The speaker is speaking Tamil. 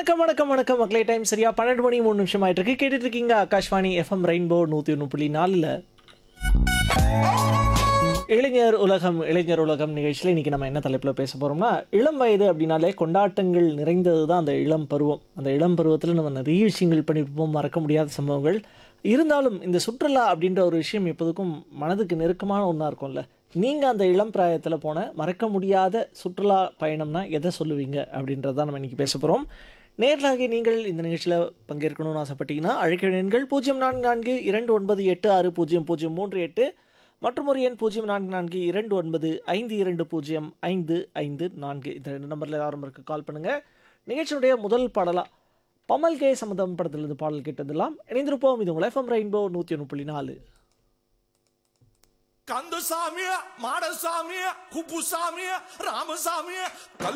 வணக்கம் வணக்கம் வணக்கம் மக்களே டைம் சரியா பன்னெண்டு மணி மூணு நிமிஷம் ஆயிட்டு இருக்கு கேட்டுட்டு இருக்கீங்க ஆகாஷ்வாணி எஃப்எம் ரெயின்போ நூற்றி ஒன்று புள்ளி நாலில் இளைஞர் உலகம் இளைஞர் உலகம் நிகழ்ச்சியில் இன்னைக்கு நம்ம என்ன தலைப்பில் பேச போகிறோம்னா இளம் வயது அப்படின்னாலே கொண்டாட்டங்கள் நிறைந்தது தான் அந்த இளம் பருவம் அந்த இளம் பருவத்தில் நம்ம நிறைய விஷயங்கள் பண்ணியிருப்போம் மறக்க முடியாத சம்பவங்கள் இருந்தாலும் இந்த சுற்றுலா அப்படின்ற ஒரு விஷயம் எப்போதுக்கும் மனதுக்கு நெருக்கமான ஒன்றா இருக்கும்ல நீங்கள் அந்த இளம் பிராயத்தில் போன மறக்க முடியாத சுற்றுலா பயணம்னா எதை சொல்லுவீங்க அப்படின்றத நம்ம இன்றைக்கி பேச போகிறோம் நேர்களாகி நீங்கள் இந்த நிகழ்ச்சியில் பங்கேற்கணும்னு ஆசைப்பட்டீங்கன்னா அழைக்க வேண்டிய எண்கள் பூஜ்ஜியம் நான்கு நான்கு இரண்டு ஒன்பது எட்டு ஆறு பூஜ்ஜியம் பூஜ்ஜியம் மூன்று எட்டு மற்றும் ஒரு எண் பூஜ்ஜியம் நான்கு நான்கு இரண்டு ஒன்பது ஐந்து இரண்டு பூஜ்ஜியம் ஐந்து ஐந்து நான்கு இந்த ரெண்டு நம்பரில் யாரும் இருக்கு கால் பண்ணுங்கள் நிகழ்ச்சியுடைய முதல் பாடலாக பமல் கே சம்மதம் படத்திலிருந்து பாடல் கேட்டதெல்லாம் இணைந்திருப்போம் இது உங்கள் எஃப்எம் ரெயின்போ நூற்றி ஒன்று புள்ளி நாலு கந்தசாமி மாடசாமி குப்புசாமி ராமசாமி